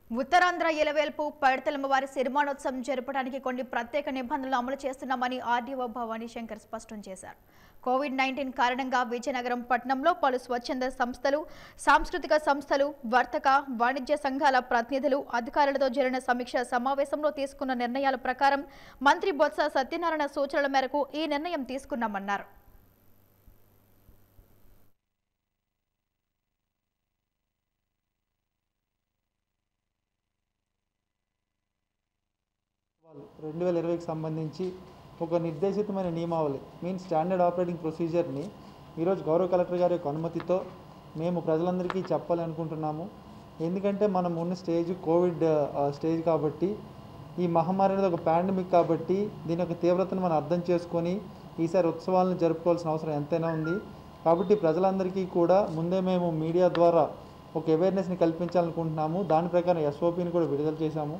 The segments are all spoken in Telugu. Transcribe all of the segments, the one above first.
ఉత్తరాంధ్ర ఇలవేల్పు పైడతలమ్మ వారి సిరిమానోత్సవం జరపడానికి కొన్ని ప్రత్యేక నిబంధనలు అమలు చేస్తున్నామని ఆర్డీఓ భవానీ శంకర్ స్పష్టం చేశారు కోవిడ్ నైన్టీన్ కారణంగా విజయనగరం పట్టణంలో పలు స్వచ్ఛంద సంస్థలు సాంస్కృతిక సంస్థలు వర్తక వాణిజ్య సంఘాల ప్రతినిధులు అధికారులతో జరిగిన సమీక్ష సమావేశంలో తీసుకున్న నిర్ణయాల ప్రకారం మంత్రి బొత్స సత్యనారాయణ సూచనల మేరకు ఈ నిర్ణయం తీసుకున్నామన్నారు వాళ్ళు రెండు వేల ఇరవైకి సంబంధించి ఒక నిర్దేశితమైన నియమావళి మీన్ స్టాండర్డ్ ఆపరేటింగ్ ప్రొసీజర్ని ఈరోజు గౌరవ కలెక్టర్ గారి యొక్క అనుమతితో మేము ప్రజలందరికీ చెప్పాలి అనుకుంటున్నాము ఎందుకంటే మనం ఉన్న స్టేజ్ కోవిడ్ ఆ, స్టేజ్ కాబట్టి ఈ మహమ్మారి అనేది ఒక పాండమిక్ కాబట్టి దీని యొక్క తీవ్రతను మనం అర్థం చేసుకొని ఈసారి ఉత్సవాలను జరుపుకోవాల్సిన అవసరం ఎంతైనా ఉంది కాబట్టి ప్రజలందరికీ కూడా ముందే మేము మీడియా ద్వారా ఒక అవేర్నెస్ని కల్పించాలనుకుంటున్నాము దాని ప్రకారం ఎస్ఓపిని కూడా విడుదల చేశాము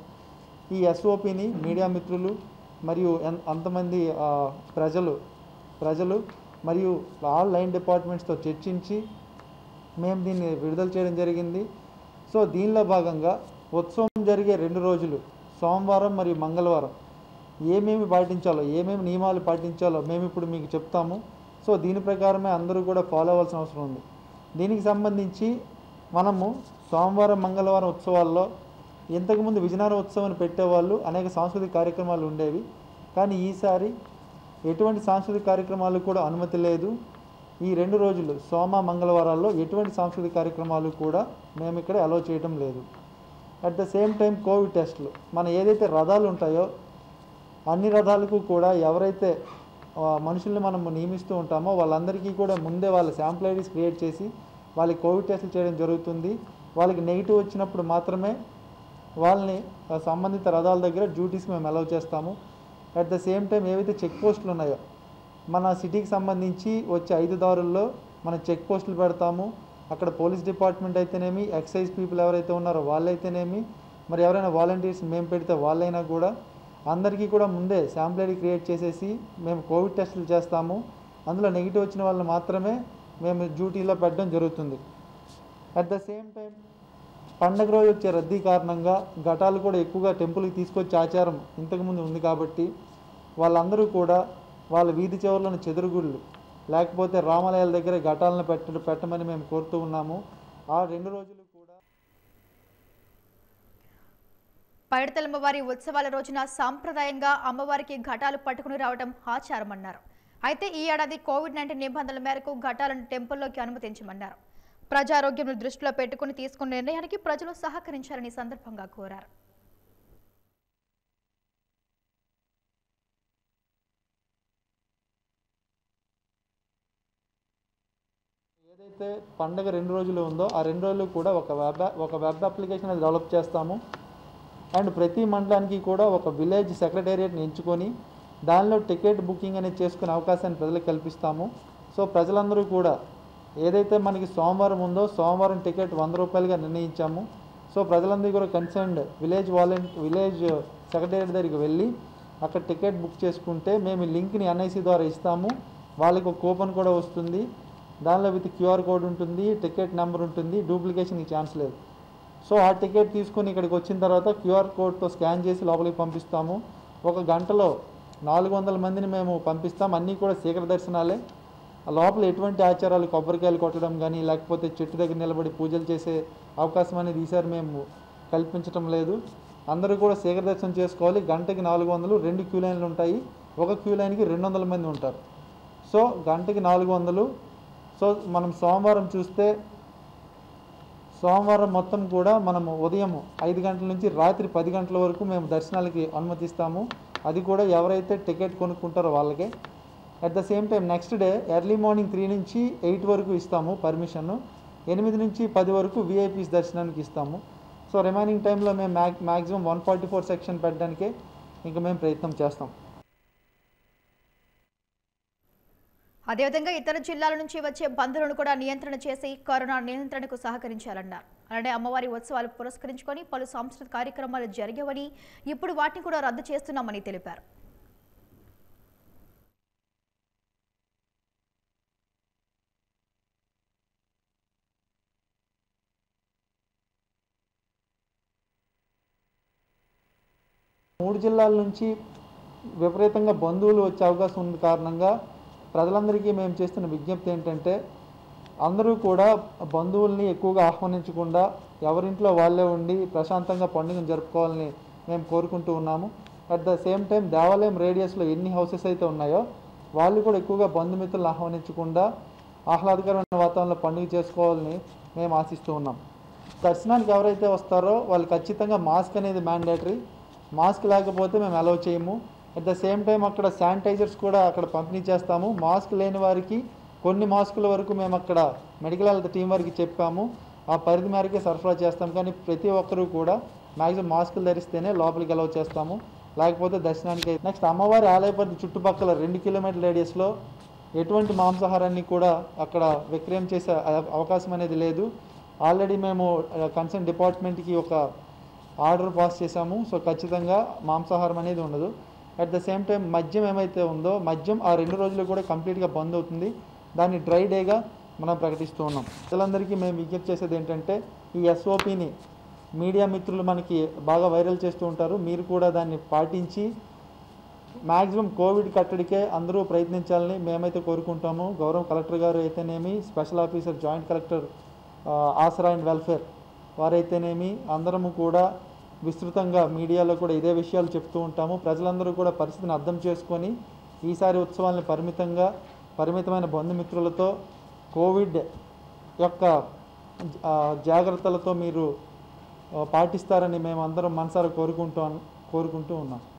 ఈ ఎస్ఓపిని మీడియా మిత్రులు మరియు ఎన్- అంతమంది ఆ, ప్రజలు ప్రజలు మరియు ఆల్ లైన్ డిపార్ట్మెంట్స్తో చర్చించి మేము దీన్ని విడుదల చేయడం జరిగింది సో దీనిలో భాగంగా ఉత్సవం జరిగే రెండు రోజులు సోమవారం మరియు మంగళవారం ఏమేమి పాటించాలో ఏమేమి నియమాలు పాటించాలో మేము ఇప్పుడు మీకు చెప్తాము సో దీని ప్రకారమే అందరూ కూడా ఫాలో అవ్వాల్సిన అవసరం ఉంది దీనికి సంబంధించి మనము సోమవారం మంగళవారం ఉత్సవాల్లో ఇంతకుముందు విజయనగరం ఉత్సవాన్ని పెట్టేవాళ్ళు అనేక సాంస్కృతిక కార్యక్రమాలు ఉండేవి కానీ ఈసారి ఎటువంటి సాంస్కృతిక కార్యక్రమాలు కూడా అనుమతి లేదు ఈ రెండు రోజులు సోమ మంగళవారాల్లో ఎటువంటి సాంస్కృతిక కార్యక్రమాలు కూడా మేము ఇక్కడ అలో చేయటం లేదు at the same time covid టెస్టులు మన ఏదైతే రథాలు ఉంటాయో అన్ని రథాలకు కూడా ఎవరైతే ఆ, మనుషుల్ని మనం నియమిస్తూ ఉంటామో వాళ్ళందరికీ కూడా ముందే వాళ్ళ శాంపుల్ ఐడీస్ క్రియేట్ చేసి వాళ్ళకి కోవిడ్ టెస్టులు చేయడం జరుగుతుంది వాళ్ళకి నెగిటివ్ వచ్చినప్పుడు మాత్రమే వాళ్ళని ఆ, సంబంధిత రథాల దగ్గర డ్యూటీస్కి మేము అలౌ చేస్తాము అట్ ద సేమ్ టైం ఏవైతే చెక్ పోస్టులు ఉన్నాయో మన సిటీకి సంబంధించి వచ్చే ఐదు దారుల్లో మన చెక్ పోస్టులు పెడతాము అక్కడ పోలీస్ డిపార్ట్మెంట్ అయితేనేమి ఎక్సైజ్ పీపుల్ ఎవరైతే ఉన్నారో వాళ్ళైతేనేమి మరి ఎవరైనా వాలంటీర్స్ మేము పెడితే వాళ్ళైనా కూడా అందరికీ కూడా ముందే శాంపుల్ ఐడి క్రియేట్ చేసేసి మేము కోవిడ్ టెస్టులు చేస్తాము అందులో నెగిటివ్ వచ్చిన వాళ్ళని మాత్రమే మేము డ్యూటీలో పెట్టడం జరుగుతుంది అట్ ద సేమ్ టైం పండగ రోజు వచ్చే రద్దీ కారణంగా ఘటాలు కూడా ఎక్కువగా టెంపుల్కి తీసుకొచ్చే ఆచారం ఇంతకుముందు ఉంది కాబట్టి వాళ్ళందరూ కూడా వాళ్ళ వీధి చివరలోని చెదురుగుళ్ళు లేకపోతే రామాలయాల దగ్గర ఘటాలను పెట్ట పెట్టమని మేము కోరుతూ ఉన్నాము ఆ రెండు రోజులు కూడా పైడతలమ్మ వారి ఉత్సవాల రోజున సాంప్రదాయంగా అమ్మవారికి ఘటాలు పట్టుకుని రావడం ఆచారమన్నారు అయితే ఈ ఏడాది కోవిడ్ నైన్టీన్ నిబంధనల మేరకు ఘటాలను టెంపుల్లోకి అనుమతించమన్నారు ప్రజారోగ్యం దృష్టిలో పెట్టుకుని తీసుకున్న నిర్ణయానికి ప్రజలు సహకరించాలని ఈ సందర్భంగా కోరారు ఏదైతే పండగ రెండు రోజులు ఉందో ఆ రెండు రోజులు కూడా ఒక వెబ్ ఒక వెబ్ అప్లికేషన్ అనేది డెవలప్ చేస్తాము అండ్ ప్రతి మండలానికి కూడా ఒక విలేజ్ సెక్రటేరియట్ని ఎంచుకొని దానిలో టికెట్ బుకింగ్ అనేది చేసుకునే అవకాశాన్ని ప్రజలకు కల్పిస్తాము సో ప్రజలందరూ కూడా ఏదైతే మనకి సోమవారం ఉందో సోమవారం టికెట్ వంద రూపాయలుగా నిర్ణయించాము సో ప్రజలందరూ కూడా concerned village volunteer village secretariat దగ్గరికి వెళ్ళి అక్కడ టికెట్ బుక్ చేసుకుంటే మేము ఈ లింక్ని ఎన్ఐసి ద్వారా ఇస్తాము వాళ్ళకి ఒక కూపన్ కూడా వస్తుంది దానిలో విత్ క్యూఆర్ కోడ్ ఉంటుంది టికెట్ నెంబర్ ఉంటుంది డూప్లికేషన్కి ఛాన్స్ లేదు సో ఆ టికెట్ తీసుకొని ఇక్కడికి వచ్చిన తర్వాత క్యూఆర్ కోడ్తో స్కాన్ చేసి లోపలికి పంపిస్తాము ఒక గంటలో నాలుగు వందల మందిని మేము పంపిస్తాం అన్నీ కూడా శీఘ్ర దర్శనాలే ఆ లోపల ఎటువంటి ఆచారాలు కొబ్బరికాయలు కొట్టడం కానీ లేకపోతే చెట్టు దగ్గర నిలబడి పూజలు చేసే అవకాశం అనేది ఈసారి మేము కల్పించడం లేదు అందరూ కూడా శీఘ్ర దర్శనం చేసుకోవాలి గంటకి నాలుగు వందలు రెండు క్యూ లైన్లు ఉంటాయి ఒక క్యూ లైన్కి రెండు వందల మంది ఉంటారు సో గంటకి నాలుగు వందలు సో మనం సోమవారం చూస్తే సోమవారం మొత్తం కూడా మనము ఉదయం ఐదు గంటల నుంచి రాత్రి పది గంటల వరకు మేము దర్శనాలకి అనుమతిస్తాము అది కూడా ఎవరైతే టికెట్ కొనుక్కుంటారో వాళ్ళకే at the same time next day early morning three నుంచి ఎయిట్ వరకు ఇస్తాము పర్మిషన్ ఎనిమిది నుంచి పది వరకు విఐపీస్ దర్శనానికి ఇస్తాము సో రిమైనింగ్ టైంలో మేము max maximum one forty four section పెట్టడానికే ఇంకా మేము ప్రయత్నం చేస్తాం అదేవిధంగా ఇతర జిల్లాల నుంచి వచ్చే బంధువులను కూడా నియంత్రణ చేసి కరోనా నియంత్రణకు సహకరించాలన్నారు అలానే అమ్మవారి ఉత్సవాలు పురస్కరించుకొని పలు సాంస్కృతిక కార్యక్రమాలు జరిగేవని ఇప్పుడు వాటిని కూడా రద్దు చేస్తున్నామని తెలిపారు మూడు జిల్లాల నుంచి విపరీతంగా బంధువులు వచ్చే అవకాశం ఉంది కారణంగా ప్రజలందరికీ మేము చేస్తున్న విజ్ఞప్తి ఏంటంటే అందరూ కూడా బంధువుల్ని ఎక్కువగా ఆహ్వానించకుండా ఎవరింట్లో వాళ్ళే ఉండి ప్రశాంతంగా పండుగను జరుపుకోవాలని మేము కోరుకుంటూ ఉన్నాము అట్ ద సేమ్ టైం దేవాలయం రేడియస్లో ఎన్ని హౌసెస్ అయితే ఉన్నాయో వాళ్ళు కూడా ఎక్కువగా బంధుమిత్రులను ఆహ్వానించకుండా ఆహ్లాదకరమైన వాతావరణంలో పండుగ చేసుకోవాలని మేము ఆశిస్తూ ఉన్నాం దర్శనానికి ఎవరైతే వస్తారో వాళ్ళు ఖచ్చితంగా మాస్క్ అనేది మ్యాండేటరీ మాస్క్ లేకపోతే మేము అలౌ చేయము అట్ ద సేమ్ టైం అక్కడ శానిటైజర్స్ కూడా అక్కడ పంపిణీ చేస్తాము మాస్క్ లేని వారికి కొన్ని మాస్కుల వరకు మేము అక్కడ మెడికల్ హెల్త్ టీం వారికి చెప్పాము ఆ పరిధి మేరకే సరఫరా చేస్తాం కానీ ప్రతి ఒక్కరూ కూడా మ్యాక్సిమం మాస్కులు ధరిస్తేనే లోపలికి అలౌ చేస్తాము లేకపోతే దర్శనానికి నెక్స్ట్ అమ్మవారి ఆలయ పరిధి చుట్టుపక్కల రెండు కిలోమీటర్ రేడియస్లో ఎటువంటి మాంసాహారాన్ని కూడా అక్కడ విక్రయం చేసే అవ- అవకాశం అనేది లేదు ఆల్రెడీ మేము కన్సర్న్ డిపార్ట్మెంట్కి ఒక ఆర్డర్ పాస్ చేశాము సో ఖచ్చితంగా మాంసాహారం అనేది ఉండదు అట్ ద సేమ్ టైం మద్యం ఏమైతే ఉందో మద్యం ఆ రెండు రోజులు కూడా కంప్లీట్గా బంద్ అవుతుంది దాన్ని డ్రై డేగా మనం ప్రకటిస్తూ ఉన్నాం ప్రజలందరికీ మేము విజ్ఞప్తి చేసేది ఏంటంటే ఈ ఎస్ఓపిని మీడియా మిత్రులు మనకి బాగా వైరల్ చేస్తూ ఉంటారు మీరు కూడా దాన్ని పాటించి మ్యాక్సిమం కోవిడ్ కట్టడికే అందరూ ప్రయత్నించాలని మేమైతే కోరుకుంటాము గౌరవ కలెక్టర్ గారు అయితేనేమి స్పెషల్ ఆఫీసర్ జాయింట్ కలెక్టర్ ఆ, ఆసరా అండ్ వెల్ఫేర్ వారైతేనేమి అందరము కూడా విస్తృతంగా మీడియాలో కూడా ఇదే విషయాలు చెప్తూ ఉంటాము ప్రజలందరూ కూడా పరిస్థితిని అర్థం చేసుకొని ఈసారి ఉత్సవాల్ని పరిమితంగా పరిమితమైన బంధుమిత్రులతో కోవిడ్ యొక్క ఆ, జాగ్రత్తలతో మీరు ఆ, పాటిస్తారని మేము అందరం మనసారా కోరుకుంటూ కోరుకుంటూ ఉన్నాం